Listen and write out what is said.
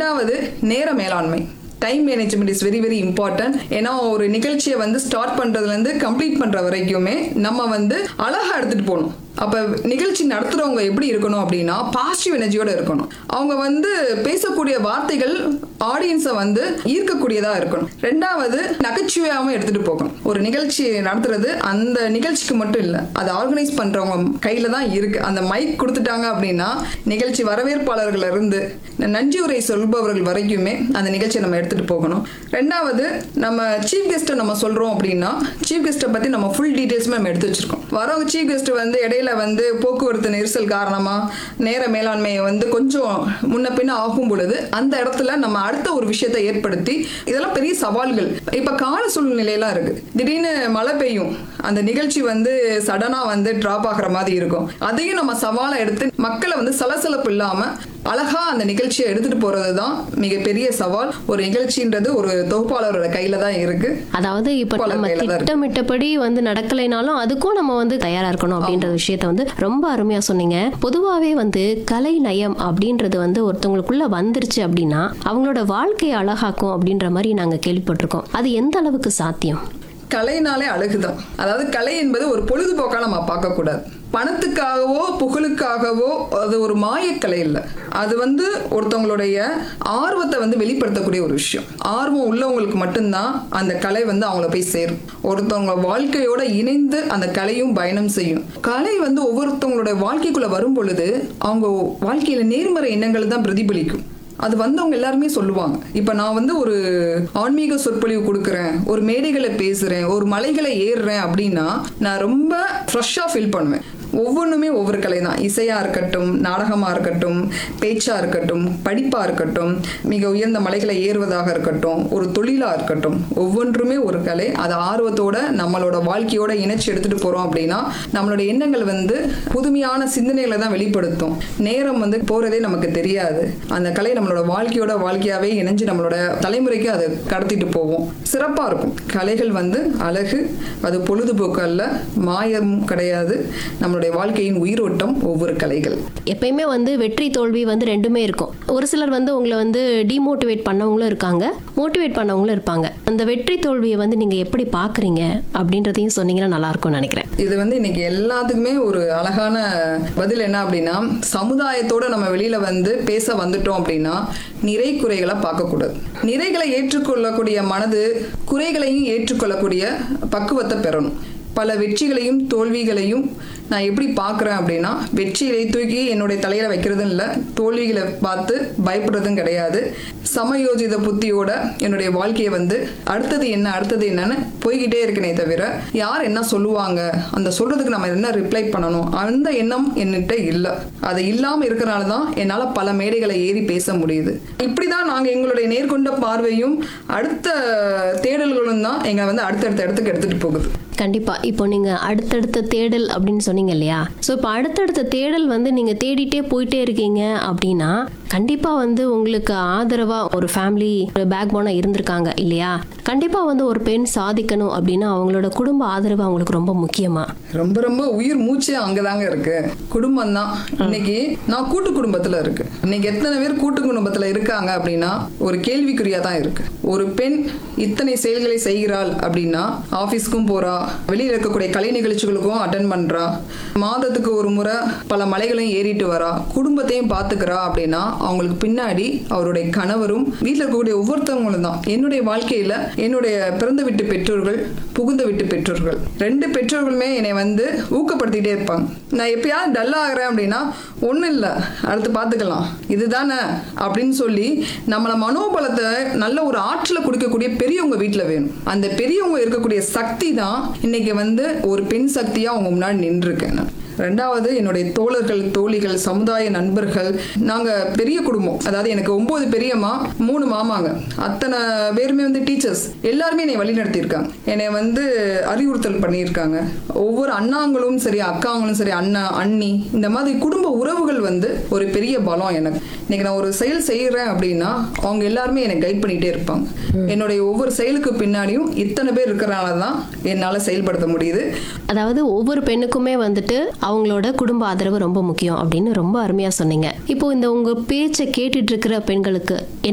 ரெண்டாவது நேர மேலாண்மை time management is very very important ஏன்னா ஒரு நிகழ்ச்சியை வந்து ஸ்டார்ட் பண்றதுலேருந்து கம்ப்ளீட் பண்ற வரைக்குமே நம்ம வந்து அழகா எடுத்துட்டு போகணும் அப்ப நிகழ்ச்சி நடத்துறவங்க எப்படி இருக்கணும் அப்படின்னா பாசிட்டிவ் எனர்ஜியோட இருக்கணும் அவங்க வந்து பேசக்கூடிய வார்த்தைகள் ஆடியன்ஸை வந்து ஈர்க்கக்கூடியதா இருக்கணும் ரெண்டாவது நகைச்சுவையாகவும் எடுத்துட்டு போகணும் ஒரு நிகழ்ச்சி நடத்துறது அந்த நிகழ்ச்சிக்கு மட்டும் இல்லை அதை ஆர்கனைஸ் பண்றவங்க கையில தான் இருக்கு அந்த மைக் கொடுத்துட்டாங்க அப்படின்னா நிகழ்ச்சி வரவேற்பாளர்கள் இருந்து நன்றி உரை சொல்பவர்கள் வரைக்குமே அந்த நிகழ்ச்சியை நம்ம எடுத்துட்டு போகணும் ரெண்டாவது நம்ம சீஃப் கெஸ்ட்டை நம்ம சொல்றோம் அப்படின்னா சீஃப் கெஸ்ட்டை பத்தி நம்ம ஃபுல் டீடைல்ஸுமே நம்ம எடுத்து வச்சிருக்கோம் வரவங்க சீஃப் கெஸ்ட் வந்து இடையில வந்து போக்குவரத்து நெரிசல் காரணமா நேர மேலாண்மையை வந்து கொஞ்சம் முன்ன பின்ன ஆகும் பொழுது அந்த இடத்துல நம்ம அடுத்த ஒரு விஷயத்தை ஏற்படுத்தி இதெல்லாம் பெரிய சவால்கள் இப்ப கால சூழ்நிலையெல்லாம் இருக்கு திடீர்னு மழை பெய்யும் அந்த நிகழ்ச்சி வந்து சடனா வந்து டிராப் ஆகுற மாதிரி இருக்கும் அதையும் நம்ம சவாலை எடுத்து மக்களை வந்து சலசலப்பு இல்லாம அழகா அந்த நிகழ்ச்சியை எடுத்துட்டு போறது தான் மிகப்பெரிய சவால் ஒரு நிகழ்ச்சின்றது ஒரு தொகுப்பாளரோட கையில தான் இருக்கு அதாவது இப்ப போல நம்ம கையில தான் இருக்கு. திட்டமிட்டபடி வந்து நடக்கலைனாலும் அதுக்கும் நம்ம வந்து தயாரா இருக்கணும் அப்படின்ற விஷயத்த வந்து ரொம்ப அருமையா சொன்னீங்க பொதுவாவே வந்து கலை நயம் அப்படின்றது வந்து ஒருத்தவங்களுக்குள்ள வந்துருச்சு அப்படின்னா அவங்களோட வாழ்க்கையை அழகாக்கும் அப்படின்ற மாதிரி நாங்க கேள்விப்பட்டிருக்கோம் அது எந்த அளவுக்கு சாத்தியம் கலைனாலே அழகுதான் அதாவது கலை என்பது ஒரு பொழுதுபோக்கா நம்ம பார்க்க கூடாது பணத்துக்காகவோ புகழுக்காகவோ அது ஒரு மாயக்கலை இல்லை அது வந்து ஒருத்தவங்களுடைய ஆர்வத்தை வந்து வெளிப்படுத்தக்கூடிய ஒரு விஷயம் ஆர்வம் உள்ளவங்களுக்கு மட்டும்தான் அந்த கலை வந்து அவங்கள போய் சேரும் ஒருத்தவங்க வாழ்க்கையோட இணைந்து அந்த கலையும் பயணம் செய்யும் கலை வந்து ஒவ்வொருத்தவங்களுடைய வாழ்க்கைக்குள்ள வரும் பொழுது அவங்க வாழ்க்கையில நேர்மறை எண்ணங்கள் தான் பிரதிபலிக்கும் அது வந்தவங்க எல்லாருமே சொல்லுவாங்க இப்ப நான் வந்து ஒரு ஆன்மீக சொற்பொழிவு கொடுக்குறேன் ஒரு மேடைகளை பேசுறேன் ஒரு மலைகளை ஏறுறேன் அப்படின்னா நான் ரொம்ப ஃப்ரெஷ்ஷாக ஃபீல் பண்ணுவேன் ஒவ்வொன்றுமே ஒவ்வொரு கலை தான் இசையா இருக்கட்டும் நாடகமா இருக்கட்டும் பேச்சா இருக்கட்டும் படிப்பா இருக்கட்டும் மிக உயர்ந்த மலைகளை ஏறுவதாக இருக்கட்டும் ஒரு தொழிலா இருக்கட்டும் ஒவ்வொன்றுமே ஒரு கலை அது ஆர்வத்தோட நம்மளோட வாழ்க்கையோட இணைச்சு எடுத்துட்டு போறோம் அப்படின்னா நம்மளோட எண்ணங்கள் வந்து புதுமையான சிந்தனைகளை தான் வெளிப்படுத்தும் நேரம் வந்து போறதே நமக்கு தெரியாது அந்த கலை நம்மளோட வாழ்க்கையோட வாழ்க்கையாவே இணைஞ்சு நம்மளோட தலைமுறைக்கு அது கடத்திட்டு போவோம் சிறப்பா இருக்கும் கலைகள் வந்து அழகு அது பொழுதுபோக்கு அல்ல மாயம் கிடையாது நம்மளுடைய வாழ்க்கையின் உயிரோட்டம் ஒவ்வொரு கலைகள் எப்பயுமே வந்து வெற்றி தோல்வி வந்து ரெண்டுமே இருக்கும் ஒரு சிலர் வந்து உங்களை வந்து டிமோட்டிவேட் பண்ணவங்களும் இருக்காங்க மோட்டிவேட் பண்ணவங்களும் இருப்பாங்க அந்த வெற்றி தோல்வியை வந்து நீங்க எப்படி பாக்குறீங்க அப்படின்றதையும் சொன்னீங்கன்னா நல்லா இருக்கும்னு நினைக்கிறேன் இது வந்து இன்னைக்கு எல்லாத்துக்குமே ஒரு அழகான பதில் என்ன அப்படின்னா சமுதாயத்தோட நம்ம வெளியில வந்து பேச வந்துட்டோம் அப்படின்னா நிறை குறைகளை பார்க்கக்கூடாது நிறைகளை ஏற்றுக்கொள்ளக்கூடிய மனது குறைகளையும் ஏற்றுக்கொள்ளக்கூடிய பக்குவத்தை பெறணும் பல வெற்றிகளையும் தோல்விகளையும் நான் எப்படி பார்க்குறேன் அப்படின்னா வெற்றிகளை தூக்கி என்னுடைய தலையில வைக்கிறதும் இல்லை தோல்விகளை பார்த்து பயப்படுறதும் கிடையாது சமயோஜித புத்தியோட என்னுடைய வாழ்க்கையை வந்து அடுத்தது என்ன அடுத்தது என்னன்னு போய்கிட்டே இருக்கனே தவிர யார் என்ன சொல்லுவாங்க அந்த சொல்றதுக்கு நம்ம என்ன ரிப்ளை பண்ணணும் அந்த எண்ணம் என்கிட்ட இல்லை அது இல்லாமல் இருக்கிறனால தான் என்னால் பல மேடைகளை ஏறி பேச முடியுது இப்படி தான் நாங்கள் எங்களுடைய நேர்கொண்ட பார்வையும் அடுத்த தேடல்களும் தான் எங்களை வந்து அடுத்தடுத்த இடத்துக்கு எடுத்துகிட்டு போகுது கண்டிப்பா இப்போ நீங்க அடுத்தடுத்த தேடல் அப்படின்னு சொன்னீங்க இல்லையா ஸோ இப்போ அடுத்தடுத்த தேடல் வந்து நீங்க தேடிட்டே போயிட்டே இருக்கீங்க அப்படின்னா கண்டிப்பா வந்து உங்களுக்கு ஆதரவா ஒரு ஃபேமிலி ஒரு பேக் போனா இருந்திருக்காங்க இல்லையா கண்டிப்பா வந்து ஒரு பெண் சாதிக்கணும் அப்படின்னா அவங்களோட குடும்ப ஆதரவு அவங்களுக்கு ரொம்ப முக்கியமா ரொம்ப ரொம்ப உயிர் மூச்சே அங்கதாங்க இருக்கு குடும்பம் தான் இன்னைக்கு நான் கூட்டு குடும்பத்துல இருக்கு இன்னைக்கு எத்தனை பேர் கூட்டு குடும்பத்துல இருக்காங்க அப்படின்னா ஒரு கேள்விக்குறியா தான் இருக்கு ஒரு பெண் இத்தனை செயல்களை செய்கிறாள் அப்படின்னா ஆபீஸ்க்கும் போறா வெளியில இருக்கக்கூடிய கலை நிகழ்ச்சிகளுக்கும் அட்டன் பண்றா மாதத்துக்கு ஒரு முறை பல மலைகளையும் ஏறிட்டு வரா குடும்பத்தையும் பாத்துக்கிறா அப்படின்னா அவங்களுக்கு பின்னாடி அவருடைய கணவரும் வீட்டில் இருக்கக்கூடிய ஒவ்வொருத்தவங்களும் தான் என்னுடைய வாழ்க்கையில என்னுடைய பிறந்த வீட்டு பெற்றோர்கள் புகுந்த வீட்டு பெற்றோர்கள் ரெண்டு பெற்றோர்களுமே என்னை வந்து ஊக்கப்படுத்திட்டே இருப்பாங்க நான் எப்பயாவது டல் ஆகிறேன் அப்படின்னா ஒன்றும் இல்லை அடுத்து பார்த்துக்கலாம் இதுதானே அப்படின்னு சொல்லி நம்மளை மனோபலத்தை நல்ல ஒரு ஆற்றலை கொடுக்கக்கூடிய பெரியவங்க வீட்டில் வேணும் அந்த பெரியவங்க இருக்கக்கூடிய சக்தி தான் இன்னைக்கு வந்து ஒரு பெண் சக்தியாக அவங்க முன்னாடி நின்றுருக்கேன் நான் ரெண்டாவது என்னுடைய தோழர்கள் தோழிகள் சமுதாய நண்பர்கள் நாங்க பெரிய குடும்பம் அதாவது எனக்கு ஒன்பது பெரியம்மா மூணு மாமாங்க அத்தனை பேருமே வந்து டீச்சர்ஸ் எல்லாருமே என்னை வழி நடத்தியிருக்காங்க என்னை வந்து அறிவுறுத்தல் பண்ணியிருக்காங்க ஒவ்வொரு அண்ணாங்களும் சரி அக்காங்களும் சரி அண்ணா அண்ணி இந்த மாதிரி குடும்ப உறவுகள் வந்து ஒரு பெரிய பலம் எனக்கு இன்னைக்கு நான் ஒரு செயல் செய்யறேன் அப்படின்னா அவங்க எல்லாருமே என்னை கைட் பண்ணிட்டே இருப்பாங்க என்னுடைய ஒவ்வொரு செயலுக்கு பின்னாடியும் இத்தனை பேர் இருக்கிறனால தான் என்னால் செயல்படுத்த முடியுது அதாவது ஒவ்வொரு பெண்ணுக்குமே வந்துட்டு அவங்களோட குடும்ப ஆதரவு ரொம்ப முக்கியம் அப்படின்னு ரொம்ப அருமையா சொன்னீங்க இப்போ இந்த உங்க பேச்சை கேட்டுட்டு இருக்கிற பெண்களுக்கு என்ன